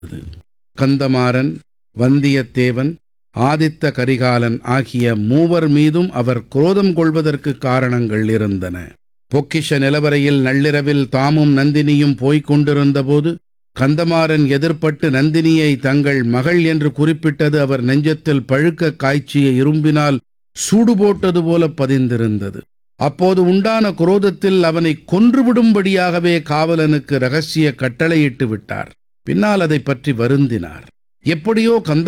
கந்தமாறன் வந்தியத்தேவன் ஆதித்த கரிகாலன் ஆகிய மூவர் மீதும் அவர் குரோதம் கொள்வதற்கு காரணங்கள் இருந்தன பொக்கிஷ நிலவரையில் நள்ளிரவில் தாமும் நந்தினியும் போய்க் கொண்டிருந்தபோது கந்தமாறன் எதிர்ப்பட்டு நந்தினியை தங்கள் மகள் என்று குறிப்பிட்டது அவர் நெஞ்சத்தில் பழுக்க காய்ச்சிய இரும்பினால் சூடு போட்டது போல பதிந்திருந்தது அப்போது உண்டான குரோதத்தில் அவனை கொன்றுவிடும்படியாகவே காவலனுக்கு ரகசிய கட்டளையிட்டு விட்டார் பின்னால் அதைப் பற்றி வருந்தினார் எப்படியோ கந்த